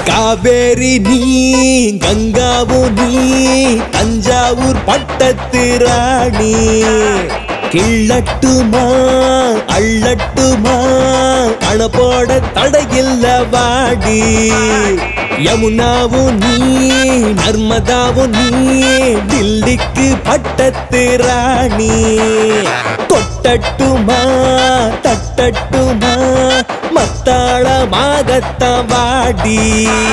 காவேரி நீ கங்காவும் நீ தஞ்சாவூர் பட்டத்து ராணி கிள்ளட்டுமா அள்ளட்டுமா அண போட தடையில்ல வாடி யமுனாவும் நீ நர்மதாவும் நீ டில்லிக்கு பட்டத்து ராணி தொட்டட்டுமா தட்டட்டுமா மத்தாளமாகத்தான் வாடி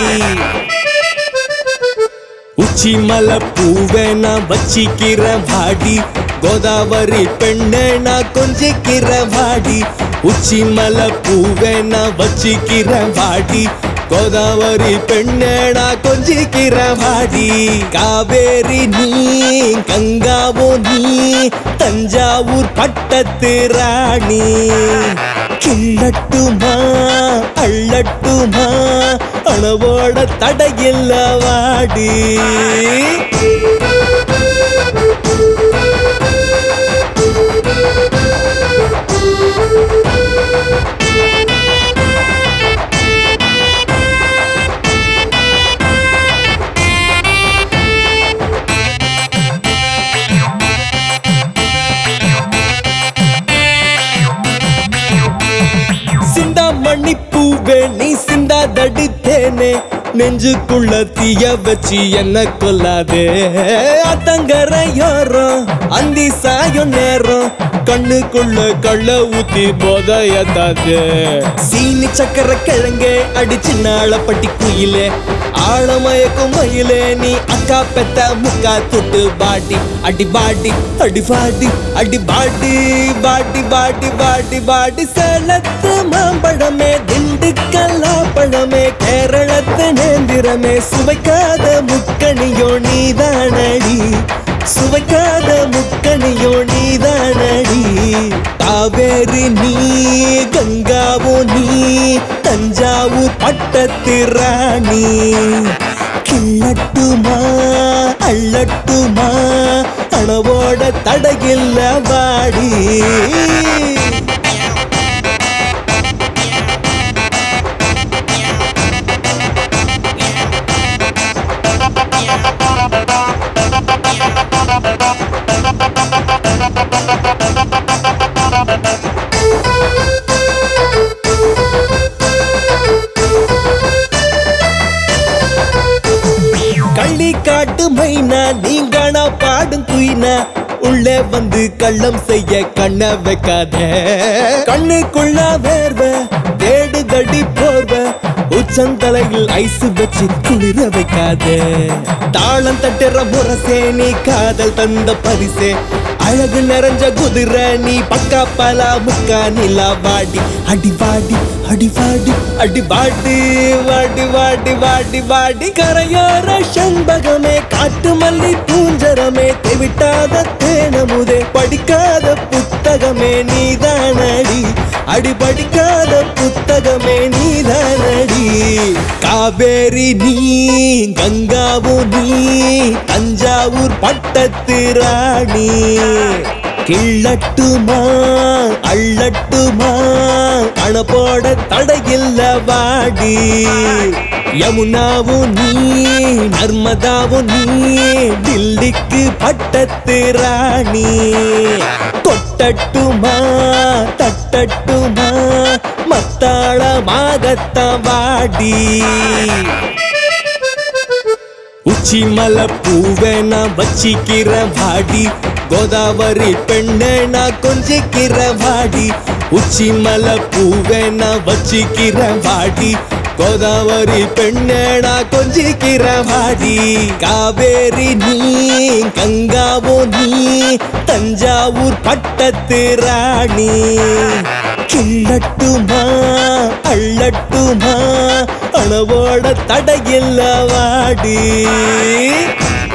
உச்சி மலை பூவை நான் வச்சிக்கிறேன் வாடி கோதாவரி பெண்ணை நான் கொஞ்சிக்கிறேன் வாடி உச்சி மலை பூவை நான் வச்சிக்கிறேன் வாடி கோதாவரி பெண்ணை நான் கொஞ்சிக்கிறேன் வாடி காவேரி நீ கங்காவோ நீ தஞ்சாவூர் பட்டத்து ராணி கிள்ளட்டுமா அள்ளட்டுமா அணவோட தடையில்ல வாடி சிந்தாமணி பூவே நீ சிந்தாதடி தேனே நெஞ்சுக்குள்ள தீய வச்சு என்ன கொல்லாதே அத்தங்கரையோரம் அந்தி சாயும் நேரம் கண்ணுக்குள்ள கள்ள ஊத்தி போதையத்தாது சீனி சக்கர கிழங்கே அடிச்சு நாளப்பட்டி குயிலே ஆழமயக்கும் மயிலே நீ அக்கா பெத்த முக்கா தொட்டு பாடி அடி பாடி அடி பாடி அடி பாடி பாடி பாடி பாடி பாடி சேலத்து மாம்பழமே திண்டுக்கல்லா பழமே கேரளத்து நேந்திரமே சுவைக்காத முக்கணியோ நீதானடி சுவைக்காத முக்கணியோ நீதானடி காவேரி நீ கங்காவோ நீ தஞ்சாவூர் பட்டத்து ராணி கிள்ளட்டுமா அள்ளட்டுமா அணவோட தடையில்ல வாடி கள்ளி காட்டு மைனா நீங்கனா பாடும் குயினா உள்ளே வந்து கள்ளம் செய்ய கண்ண வைக்காத கண்ணுக்குள்ள வேர்வ தேடுதடி போர்வ உச்சந்தலையில் ஐஸ் வச்சு குளிர வைக்காத தாளம் தட்டுற முரசே நீ காதல் தந்த பரிசே அழகு நிறைஞ்ச குதிரை நீ பக்கா பலா முக்கா நிலா வாடி அடி வாடி அடி வாடி அடி வாடி வாடி வாடி வாடி வாடி கரையோர செண்பகமே காட்டு மல்லி பூஞ்சரமே தெவிட்டாத தேனமுதே படிக்காத புத்தகமே நீதானடி அடி படிக்காத புத்தகமே நீதானடி காவேரி நீ கங்காவும் நீ தஞ்சாவூர் பட்டத்து ராணி கிள்ளட்டுமா அள்ளட்டுமா அண போட தடையில்ல வாடி யமுனாவும் நீ நர்மதாவும் நீ டில்லிக்கு பட்டத்து ராணி தொட்டட்டுமா தட்டட்டுமா மத்தாளமாகத்தான் வாடி உச்சி மலை பூவை நான் வச்சிக்கிறேன் வாடி கோதாவரி பெண்ணை நான் கொஞ்சிக்கிறேன் வாடி உச்சி மலை பூவை நான் வச்சிக்கிறேன் வாடி கோதாவரி பெண்ணை நான் கொஞ்சிக்கிறேன் வாடி காவேரி நீ கங்காவோ நீ தஞ்சாவூர் பட்டத்து ராணி கிள்ளட்டுமா அள்ளட்டுமா அணவோட தடையில்ல வாடி